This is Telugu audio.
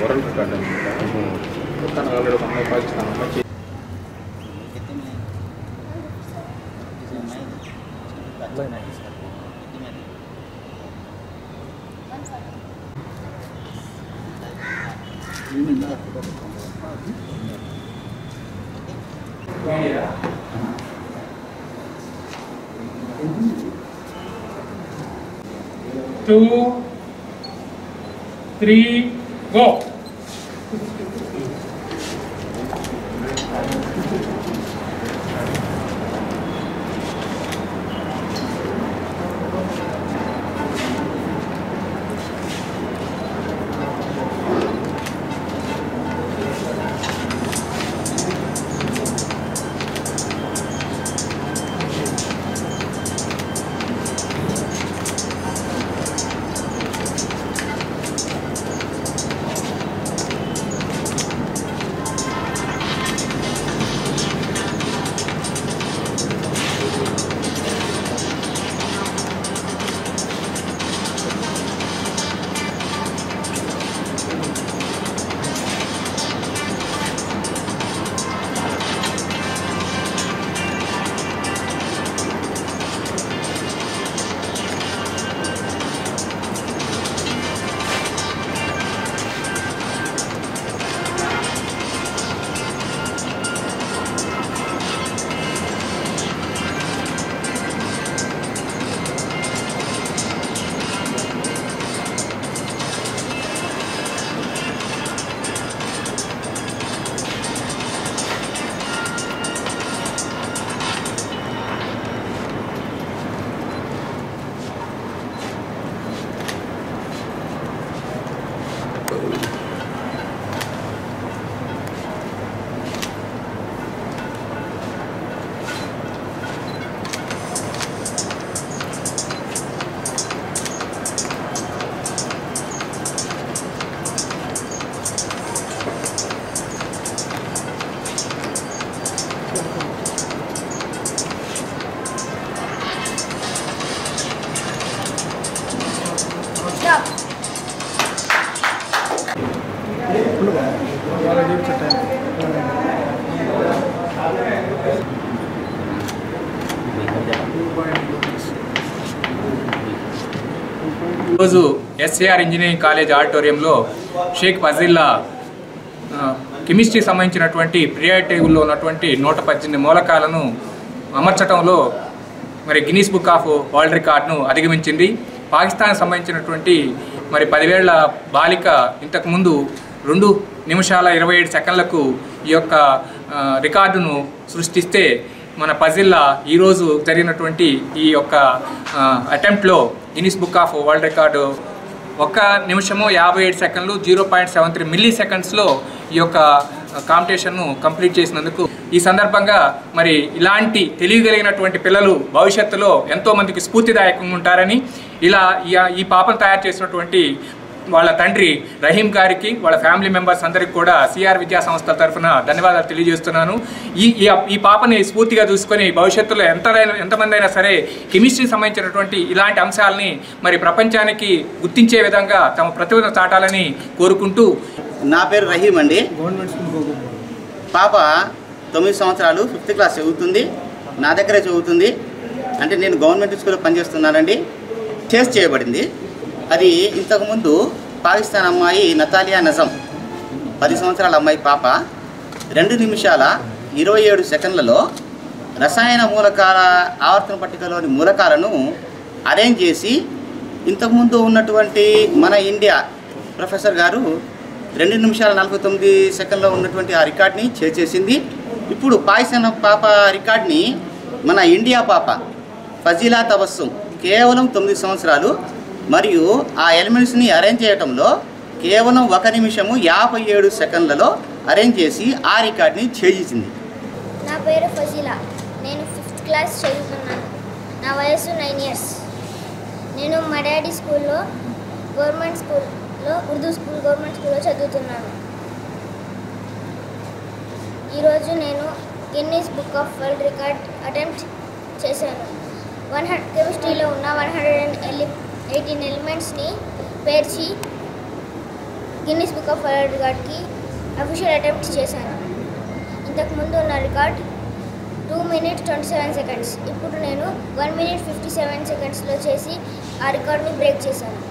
వరల్డ్ రికార్డ్ అనమాట తను ఆల్రెడీ ఒక అమ్మాయి పాకిస్తాన్ అమ్మాయి చే- two, three, go. ఈరోజు ఎస్ఏఆర్ ఇంజనీరింగ్ కాలేజ్ ఆడిటోరియంలో షేక్ ఫజిల్లా ఆ, కెమిస్ట్రీ సంబంధించినటువంటి పీరియడ్ టేబుల్లో ఉన్నటువంటి నూట పద్దెనిమిది మూలకాలను అమర్చడంలో మరి గిన్నీస్ బుక్ ఆఫ్ వరల్డ్ రికార్డ్ను అధిగమించింది పాకిస్తాన్ సంబంధించినటువంటి మరి పదివేళ్ల బాలిక ఇంతకుముందు రెండు నిమిషాల ఇరవై ఏడు సెకండ్లకు ఈ యొక్క ఆ, రికార్డును సృష్టిస్తే మన పజిల్లా ఈరోజు జరిగినటువంటి ఈ యొక్క అటెంప్ట్లో Guinness book of world record ఒక్క నిమిషము యాభై ఏడు సెకండ్లు zero point seven three milli సెకండ్స్లో ఈ యొక్క కాంపిటీషన్ను కంప్లీట్ చేసినందుకు ఈ సందర్భంగా మరి ఇలాంటి తెలియగలిగినటువంటి పిల్లలు భవిష్యత్తులో ఎంతో మందికి స్ఫూర్తిదాయకంగా ఉంటారని ఇలా ఈ- ఈ పాపను తయారు చేసినటువంటి వాళ్ళ తండ్రి రహీం గారికి వాళ్ళ ఫ్యామిలీ మెంబర్స్ అందరికి కూడా సిఆర్ విద్యా సంస్థల తరఫున ధన్యవాదాలు తెలియజేస్తున్నాను ఈ ఈ ఈ పాపని స్ఫూర్తిగా చూసుకొని భవిష్యత్తులో ఎంతైనా ఎంతమంది అయినా సరే కెమిస్ట్రీకి సంబంధించినటువంటి ఇలాంటి అంశాలని మరి ప్రపంచానికి గుర్తించే విధంగా తమ ప్రతిభను చాటాలని కోరుకుంటూ నా పేరు రహీం అండి పాప తొమ్మిది సంవత్సరాలు ఫిఫ్త్ క్లాస్ చదువుతుంది నా దగ్గరే చదువుతుంది అంటే నేను గవర్నమెంట్ స్కూల్లో పనిచేస్తున్నానండి టెస్ట్ చేయబడింది అది ఇంతకుముందు పాకిస్తాన్ అమ్మాయి నతాలియా నజం పది సంవత్సరాల అమ్మాయి పాప రెండు నిమిషాల ఇరవై ఏడు సెకండ్లలో రసాయన మూలకాల ఆవర్తన పట్టికలోని మూలకాలను అరేంజ్ చేసి ఇంతకుముందు ఉన్నటువంటి మన ఇండియా ప్రొఫెసర్ గారు రెండు నిమిషాల నలభై తొమ్మిది సెకండ్లో ఉన్నటువంటి ఆ రికార్డ్ని చేసేసింది ఇప్పుడు పాకిస్తాన్ పాప రికార్డ్ని మన ఇండియా పాప ఫజీలా తబస్సుం కేవలం తొమ్మిది సంవత్సరాలు మరియు ఆ ఎలిమెంట్స్ని అరేంజ్ చేయటంలో కేవలం ఒక నిమిషము యాభై ఏడు సెకండ్లలో అరేంజ్ చేసి ఆ రికార్డ్ని ఛేదించింది నా పేరు ఫజీలా నేను ఫిఫ్త్ క్లాస్ చదువుతున్నాను నా వయసు నైన్ ఇయర్స్ నేను మా డాడీ స్కూల్లో గవర్నమెంట్ స్కూల్లో ఉర్దూ స్కూల్ గవర్నమెంట్ స్కూల్లో చదువుతున్నాను ఈరోజు నేను Guinness book of world record attempt చేశాను వన్ హండ్రెడ్ కెమిస్ట్రీలో ఉన్న వన్ హండ్రెడ్ అండ్ ఎలి ఎయిటీన్ ఎలిమెంట్స్ని పేర్చి గిన్నీస్ బుక్ ఆఫ్ వరల్డ్ రికార్డ్కి అఫీషియల్ అటెంప్ట్ చేశాను ఇంతకు ముందు ఉన్న record two minutes twenty seven seconds ఇప్పుడు నేను వన్ మినిట్ ఫిఫ్టీ సెవెన్ సెకండ్స్లో చేసి ఆ రికార్డ్ని బ్రేక్ చేశాను